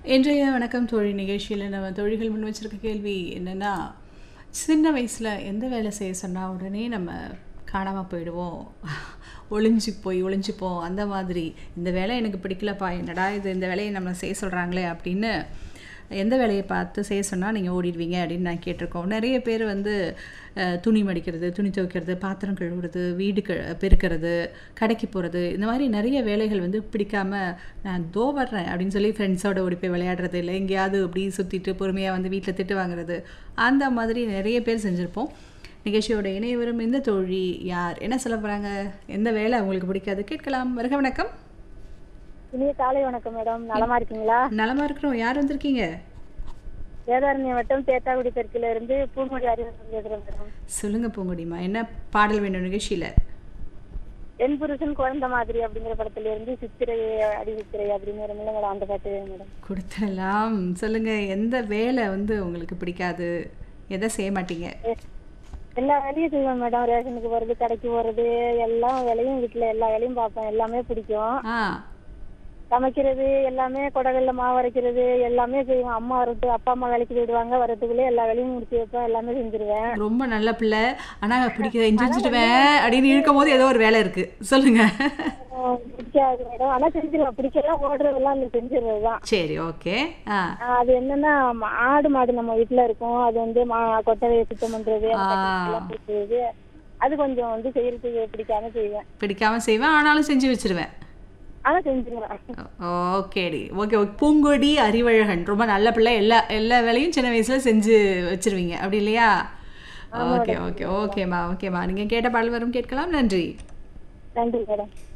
இன்றைய வணக்கம் தோழி நிகழ்ச்சியில் நம்ம தோழிகள் முன் வச்சிருக்க கேள்வி என்னென்னா சின்ன வயசில் எந்த வேலை செய்ய சொன்னால் உடனே நம்ம காணாமல் போயிடுவோம் ஒளிஞ்சு போய் ஒளிஞ்சுப்போம் அந்த மாதிரி இந்த வேலை எனக்கு பிடிக்கலப்பா என்னடா இது இந்த வேலையை நம்ம செய்ய சொல்கிறாங்களே அப்படின்னு எந்த வேலையை பார்த்து செய்ய சொன்னால் நீங்கள் ஓடிடுவீங்க அப்படின்னு நான் கேட்டிருக்கோம் நிறைய பேர் வந்து அஹ், துணி மடிக்கிறது துணி துவைக்கிறது பாத்திரம் கழுவுறது வீடு க பெருக்கிறது கடைக்கு போகிறது இந்த மாதிரி நிறைய வேலைகள் வந்து பிடிக்காம நான் தோ வர்றேன் அப்படின்னு சொல்லி ஃப்ரெண்ட்ஸோட ஓடி போய் விளையாடுறது இல்லை எங்கேயாவது அப்படி சுற்றிட்டு பொறுமையாக வந்து வீட்டில் திட்டு வாங்குறது அந்த மாதிரி நிறைய பேர் செஞ்சுருப்போம் நிகழ்ச்சியோட இணையவரும் இந்த தோழி யார் என்ன சொல்ல போகிறாங்க எந்த வேலை அவங்களுக்கு பிடிக்காது கேட்கலாம் வருக வணக்கம் இனிய காலை வணக்கம் மேடம் நலமா இருக்கீங்களா நலமா இருக்கிறோம் யார் வந்திருக்கீங்க வேதாரண்யம் வட்டம் தேத்தாக்குடி தெற்குல இருந்து பூமொழி அறிவிப்பு பேசுறேன் மேடம் சொல்லுங்க பூங்குடிமா என்ன பாடல் வேணும் நிகழ்ச்சியில் என் புருஷன் குழந்தை மாதிரி அப்படிங்கிற படத்துல இருந்து சித்திரை அடி சித்திரை அப்படின்னு ஒரு மேடம் அந்த பாட்டு வேணும் மேடம் கொடுத்துடலாம் சொல்லுங்க எந்த வேலை வந்து உங்களுக்கு பிடிக்காது எதை செய்ய மாட்டீங்க எல்லா வேலையும் செய்வேன் மேடம் ரேஷனுக்கு போறது கடைக்கு போறது எல்லா வேலையும் வீட்டுல எல்லா வேலையும் பார்ப்பேன் எல்லாமே பிடிக்கும் ஆ சமைக்கிறது எல்லாமே குடகல்ல மாவு அரைக்கிறது எல்லாமே செய்வேன் அம்மா வரட்டு அப்பா அம்மா வேலைக்கு போயிடுவாங்க வரதுக்குள்ளே எல்லா வேலையும் முடிச்சு வைப்பேன் எல்லாமே செஞ்சிருவேன் ரொம்ப நல்ல பிள்ளை ஆனா பிடிக்க செஞ்சுடுவேன் அப்படின்னு இழுக்கும் போது ஏதோ ஒரு வேலை இருக்கு சொல்லுங்க ஆஹ் பிடிக்காது மேடம் ஆனா செஞ்சிருவேன் பிடிக்கலாம் ஓடுறதெல்லாம் இல்லை செஞ்சிருவதுதான் சரி ஓகே ஆ ஆஹ் அது என்னன்னா ம- ஆடு மாடு நம்ம வீட்டுல இருக்கும் அது வந்து மா கொட்டகையை சுத்தம் பண்றது அந்த ஆ. கட்டிடத்தெல்லாம் பிடிக்கிறது அது கொஞ்சம் வந்து செய்யறதுக்கு பிடிக்காம செய்வேன் பிடிக்காம செய்வேன் ஆனாலும் செஞ்சு வச்சிருவேன் ஆனா செஞ்சிருவேன் ஓகேடி ஓகே ஓகே பூங்கொடி அறிவழகன் ரொம்ப நல்ல பிள்ளை எல்லா எல்லா வேலையும் சின்ன வயசுல செஞ்சு வச்சிருவீங்க அப்படி இல்லையா ஓகே ஓகே ஓகேம்மா ஓகேம்மா நீங்கள் கேட்ட பாடல் வரும் கேட்கலாம் நன்றி நன்றி மேடம்